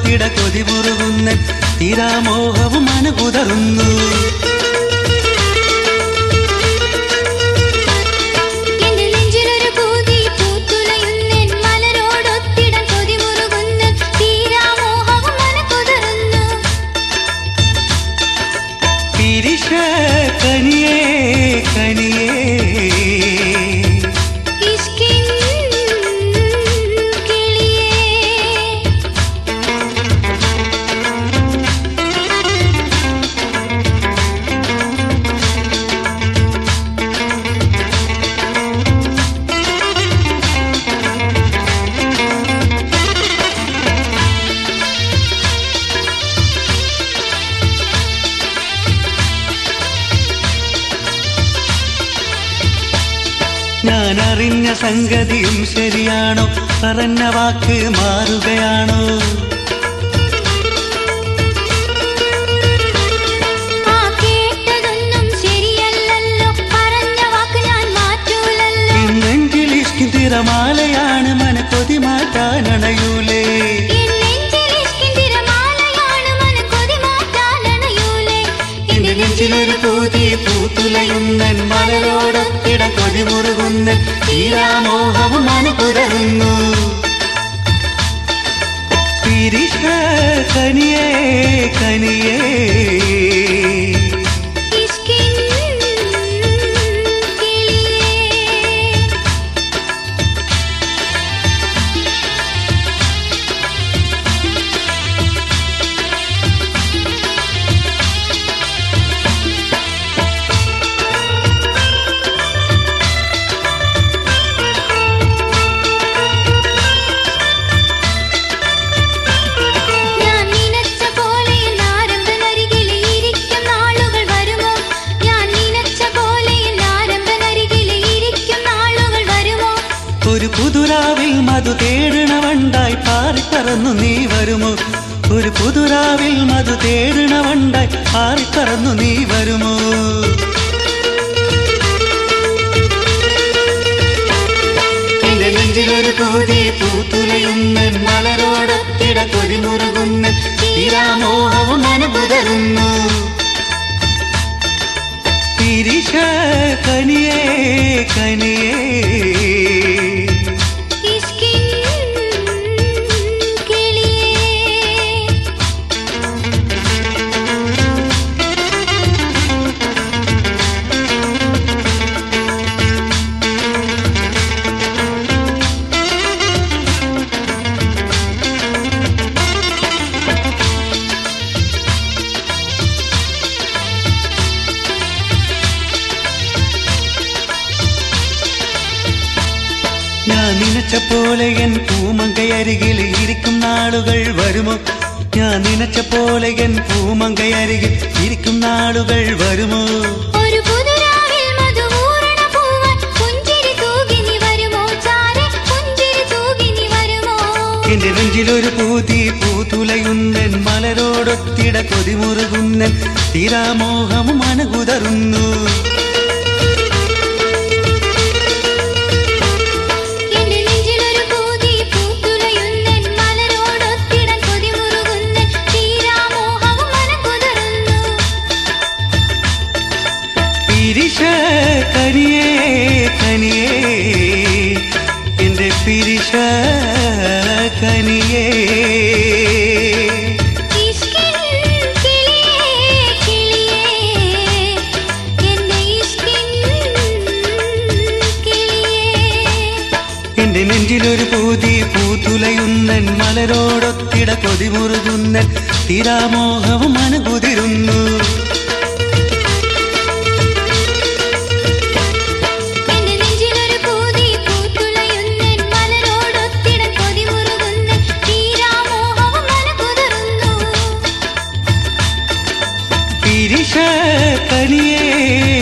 മലരോടൊത്തിട കൊതിമുറുകുന്ന തീരാമോഹവും മനകുതറുന്നു എന്റെ നെഞ്ചിലൊരു പൂതി പൂത്തുലയുന്നെൻ മലരോടൊത്തിടം കൊതിമുറുകുന്നു തീരാമോഹവും മനക്കുതിർന്നു പിരിശ കനിയേ കനിയേ ഇഷ്കിൻ കിളിയേ ഞാൻ അറിഞ്ഞ സംഗതിയും ശരിയാണോ പറഞ്ഞ വാക്ക് മാറുകയാണോ ആ കേട്ടതൊന്നും ശരിയല്ലല്ലോ പറഞ്ഞ വാക്ക് ഞാൻ മാറ്റൂലല്ലോ നെഞ്ചിൽ ഇഷ്കിൻ തിരമാലയാണ് മനക്കൊതി മാറ്റാനണയൂലേ എൻ നെഞ്ചിൽ ഇഷ്കിൻ തിരമാലയാണ് മനക്കൊതി മാറ്റാനണയൂലേ എന്റെ നെഞ്ചിലൊരു പൂതി പൂത്തുലയുന്നൻ മലരോടൊത്തിട കൊതിമുറുകുന്നൻ തീരാമോഹവും മനകുതറുന്നു പിരിശ കനിയേ കനിയേ ഇഷ്കിൻ കിളിയേ ഞാൻ നിനച്ച പോലെ നാരമ്പനരികിൽ ഇരിക്കും നാളുകൾ വരുമോ ഞാൻ നിനച്ച പോലെ നാരമ്പനരികിൽ ഇരിക്കും നാളുകൾ വരുമോ ഒരു പുതുരാവിൽ മധു തേടണ വണ്ടായി പാറിപ്പറന്നു നീ വരുമോ ഒരു പുതുരാവിൽ മധു തേടണ വണ്ടായി പാറിപ്പറന്നു നീ വരുമോ എന്റെ നെഞ്ചിലൊരു പൂതി പൂത്തുലയുന്നൻ മലരോടൊത്തിട കൊതിമുറുകുന്ന തീരാമോഹവും മനപുതരുന്നു തിരിശ കനിയേ കനിയേ ഇഷ്കിൻ കിളിയേ ഞാൻ നനച്ച പോലെ എൻ പൂമങ്കയരികിൽ ഇരിക്കും നാളുകൾ വരുമോ ഞാൻ നനച്ച പോലെ എൻ പൂമങ്കയരികിൽ ഇരിക്കും നാളുകൾ വരുമോ ഒരു പുതുരാവിൽ മധുവൂരണ പൂവാൻ പുഞ്ചിരി തൂകി നീ വരുമോ ചാരെ പുഞ്ചിരി തൂകി നീ വരുമോ എന്റെ നെഞ്ചിലൊരു പൂതി പൂതുലയുന്നൻ മലരോടൊത്തിട കൊതിമുറുകുന്നൻ തീരാമോഹവും മനകുതറുന്നു എന്റെ നെഞ്ചിലൊരു പൂതി പൂത്തുലയുന്നെൻ മലരോടൊത്തിടം കൊതിമുറുകുന്നെൻ തീരാമോഹവും മനക്കുതിർന്നു. പിരിശ കനിയേ കനിയേ ഇഷ്കിൻ കിളിയേ എന്റെ പിരിശ കനിയേ ഇഷ്കിൻ കിളിയേ കിളിയേ എന്റെ ഇഷ്കിൻ കിളിയേ എന്റെ നെഞ്ചിലൊരു പൂതി പൂത്തുലയുന്നൻ മലരോടൊത്തിട കൊതിമുറുകുന്നൻ തീരാമോഹവും മനകുതിരുന്നു എന്റെ നെഞ്ചിലൊരു പൂതി പൂത്തുലയുന്നെൻ മലരോടൊത്തിടം കൊതിമുറുകുന്നെൻ തീരാമോഹവും മനക്കുതിർന്നു. പിരിശ കനിയേ